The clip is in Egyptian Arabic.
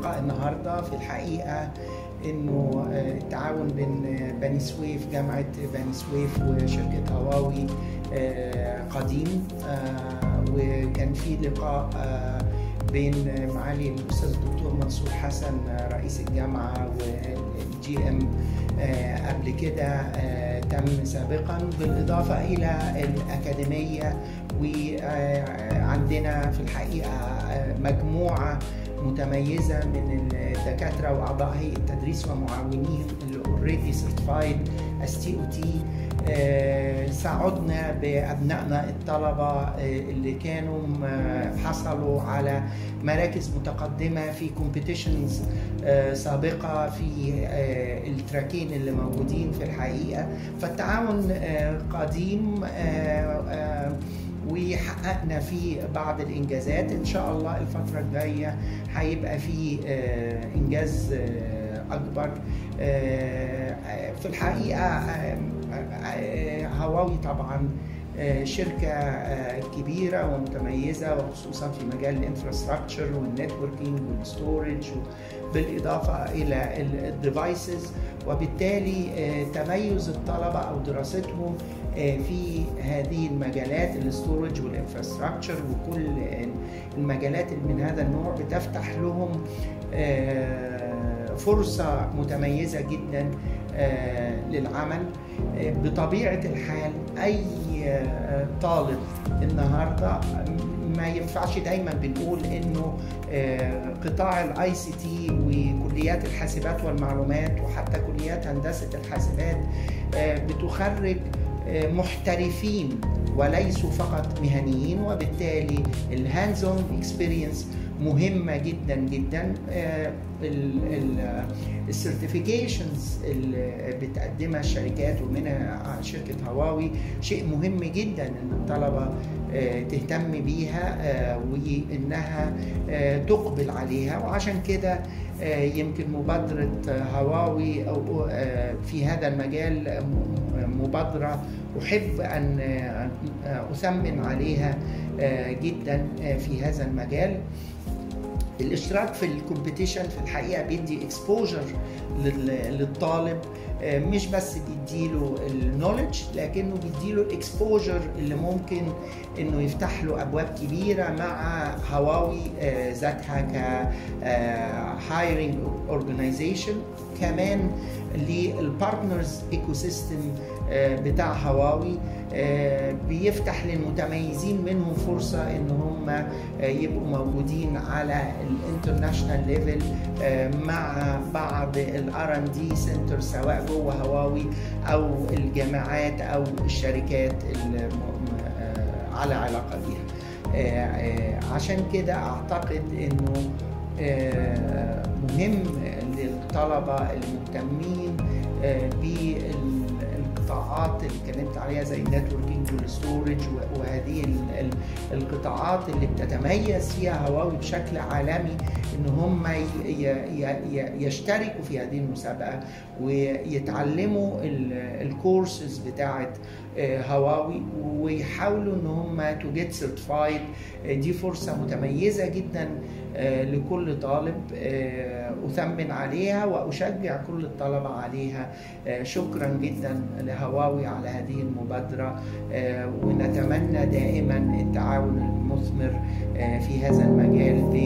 لقاء النهارده في الحقيقه انه التعاون بين بني سويف جامعه بني سويف وشركه هواوي قديم وكان في لقاء بين معالي الاستاذ الدكتور منصور حسن رئيس الجامعه والجي ام قبل كده تم سابقا بالاضافه الى الاكاديميه وعندنا في الحقيقه مجموعه متميزه من الدكاتره واعضاء هيئه التدريس ومعاونيهم اللي اوريدي سيرتيفايد اس تي او تي ساعدنا بابنائنا الطلبه اللي كانوا حصلوا على مراكز متقدمه في كومبيتيشنز سابقه في التراكين اللي موجودين في الحقيقه فالتعاون قديم وحققنا فيه بعض الانجازات ان شاء الله الفتره الجايه هيبقى في انجاز اكبر في الحقيقه هواوي طبعا شركة كبيرة ومتميزة وخصوصا في مجال الانفراستراكشر والنتوركينج والستورج بالإضافة إلى الديفايسز وبالتالي تميز الطلبة أو دراستهم في هذه المجالات الاستورج والانفراستراكشر وكل المجالات اللي من هذا النوع بتفتح لهم فرصة متميزة جدا للعمل بطبيعة الحال أي طالب النهاردة ما ينفعش دايما بنقول انه قطاع الاي سي تي وكليات الحاسبات والمعلومات وحتى كليات هندسه الحاسبات بتخرج محترفين وليسوا فقط مهنيين وبالتالي الهاندز اون اكسبيرينس مهمه جدا جدا السيرتيفيكيشنز اللي بتقدمها الشركات ومنها شركه هواوي شيء مهم جدا ان الطلبه تهتم بيها وانها تقبل عليها وعشان كده يمكن مبادره هواوي في هذا المجال مبادره احب ان اثمن عليها جدا في هذا المجال الاشتراك في الكومبيتيشن في الحقيقه بيدي اكسبوجر للطالب مش بس بيديله النولج لكنه بيديله الاكسبوجر اللي ممكن انه يفتح له ابواب كبيره مع هواوي ذاتها ك هايرنج اورجانيزيشن كمان للبارتنرز ايكو سيستم بتاع هواوي بيفتح للمتميزين منهم فرصة ان هم يبقوا موجودين على الانترناشونال ليفل مع بعض الار ان دي سنتر سواء جوه هواوي او الجامعات او الشركات اللي على علاقة بيها عشان كده اعتقد انه مهم للطلبة المهتمين بالقطاعات اللي اتكلمت عليها زي النتوركينج والستورج وهذه القطاعات اللي بتتميز فيها هواوي بشكل عالمي ان هم يشتركوا في هذه المسابقه ويتعلموا الكورسز بتاعه هواوي ويحاولوا ان هم تو جيت سيرتيفايد دي فرصه متميزه جدا لكل طالب أثمن عليها وأشجع كل الطلبة عليها شكرا جدا لهواوي على هذه المبادرة ونتمنى دائما التعاون المثمر في هذا المجال بين